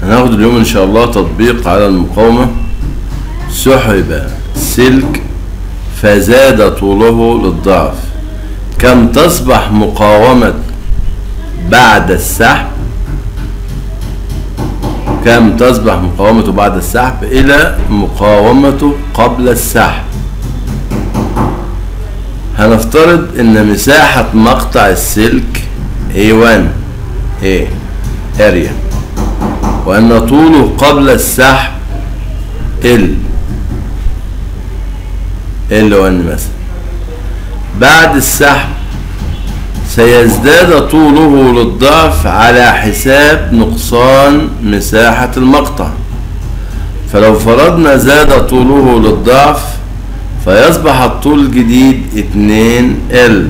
هناخد اليوم ان شاء الله تطبيق على المقاومة سحب سلك فزاد طوله للضعف كم تصبح مقاومة بعد السحب كم تصبح مقاومته بعد السحب إلى مقاومته قبل السحب هنفترض إن مساحة مقطع السلك A1 A area وأن طوله قبل السحب L L1 مثلا بعد السحب سيزداد طوله للضعف على حساب نقصان مساحة المقطع فلو فرضنا زاد طوله للضعف فيصبح الطول الجديد 2 ال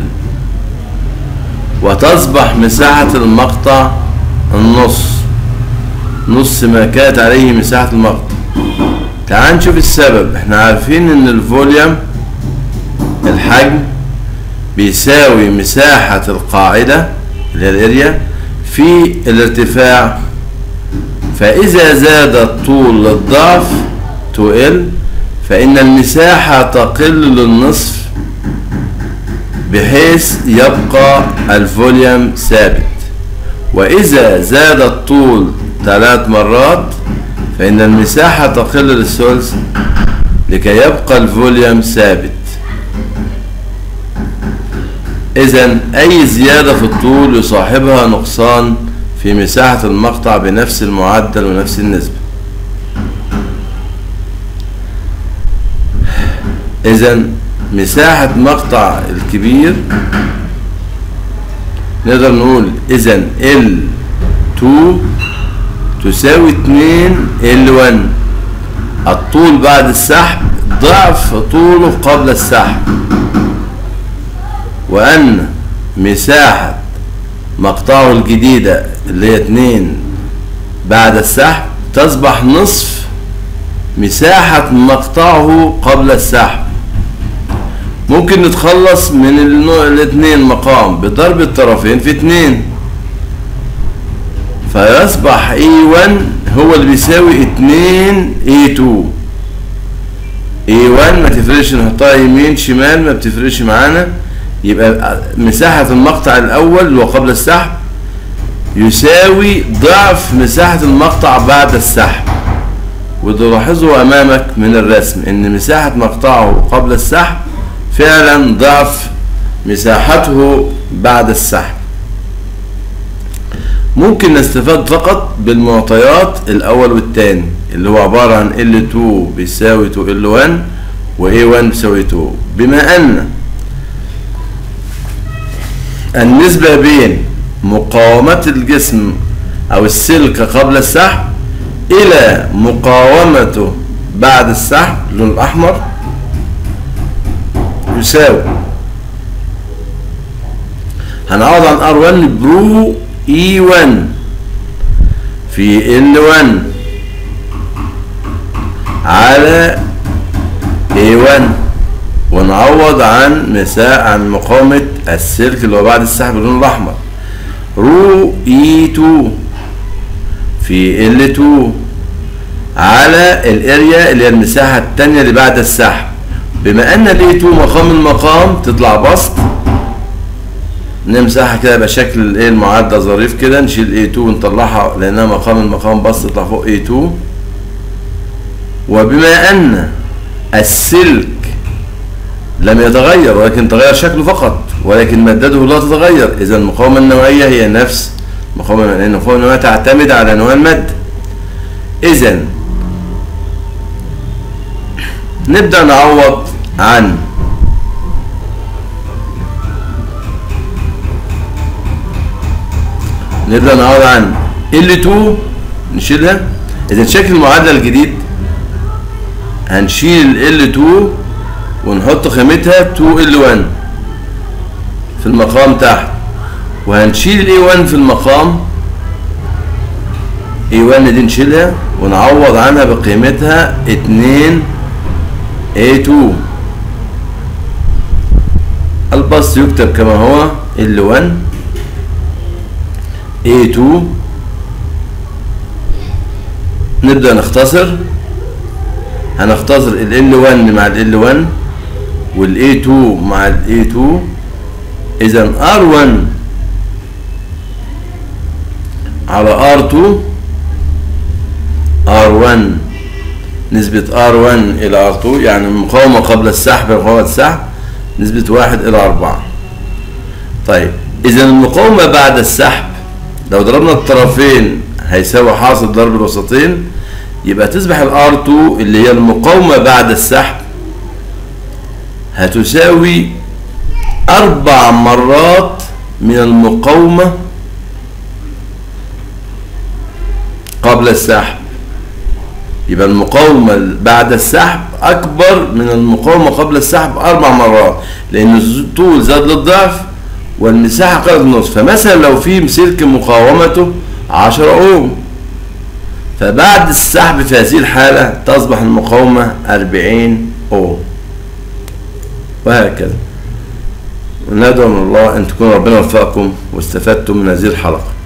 وتصبح مساحة المقطع النص نص ما كانت عليه مساحة المقطع تعال نشوف السبب احنا عارفين ان الفوليوم الحجم بيساوي مساحة القاعدة اللي هي الاريا في الارتفاع فإذا زاد الطول للضعف تقل فإن المساحة تقل للنصف بحيث يبقى الفوليوم ثابت وإذا زاد الطول ثلاث مرات فإن المساحة تقل للثلث لكي يبقى الفوليوم ثابت إذا أي زيادة في الطول يصاحبها نقصان في مساحة المقطع بنفس المعدل ونفس النسبة إذا مساحة مقطع الكبير نقدر نقول إذا L2 تساوي 2 L1 الطول بعد السحب ضعف طوله قبل السحب وأن مساحة مقطعه الجديدة اللي هي 2 بعد السحب تصبح نصف مساحة مقطعه قبل السحب ممكن نتخلص من الاثنين مقام بضرب الطرفين في اتنين فيصبح A1 هو اللي بيساوي 2 A2 A1 ما تفرقش نحطها يمين شمال ما بتفرقش معانا يبقى مساحة المقطع الأول اللي هو قبل السحب يساوي ضعف مساحة المقطع بعد السحب وتلاحظوا أمامك من الرسم إن مساحة مقطعه قبل السحب فعلا ضعف مساحته بعد السحب ممكن نستفاد فقط بالمعطيات الأول والثاني اللي هو عبارة عن L2 بيساوي 2 L1 و A1 بيساوي 2 بما أن النسبة بين مقاومة الجسم أو السلك قبل السحب إلى مقاومته بعد السحب اللون الأحمر يساوي هنعوض عن R1 برو E1 في L1 على A1 ونعوض عن مساء عن مقاومة السلك اللي هو بعد السحب باللون الأحمر رو E2 في L2 على الاريا اللي هي المساحة التانية اللي بعد السحب بما ان ال A2 مقام المقام تطلع بسط نمسحها كده يبقى شكل الايه المعدة ظريف كده نشيل A2 ونطلعها لانها مقام المقام بسط تطلع فوق A2 وبما ان السلك لم يتغير ولكن تغير شكله فقط ولكن مادته لا تتغير اذا المقاومة النوعية هي نفس المقاومة لان المقاومة النوعية تعتمد على نوع المادة اذا نبدأ نعوض عن نبدأ نعوض عن L2 نشيلها إذا شكل المعادلة الجديد هنشيل L2 ونحط خامتها 2L1 في المقام تحت وهنشيل A1 في المقام A1 دي نشيلها ونعوض عنها بقيمتها 2 A2 البسط يكتب كما هو L1 A2 نبدأ نختصر هنختصر ال L1 مع ال L1 وال A2 مع ال A2 إذا R1 على R2 R1 نسبة R1 إلى R2 يعني المقاومة قبل السحب مقاومة السحب نسبة واحد إلى أربعة طيب إذا المقاومة بعد السحب لو ضربنا الطرفين هيساوي حاصل ضرب الوسطين يبقى تصبح ال R2 اللي هي المقاومة بعد السحب هتساوي أربع مرات من المقاومة قبل السحب يبقى المقاومة بعد السحب أكبر من المقاومة قبل السحب أربع مرات لأن الطول زاد للضعف والمساحة قلت النص فمثلا لو في سلك مقاومته 10 أوم فبعد السحب في هذه الحالة تصبح المقاومة 40 أوم وهكذا وندعو من الله أن تكون ربنا وفقكم واستفدتم من هذه الحلقة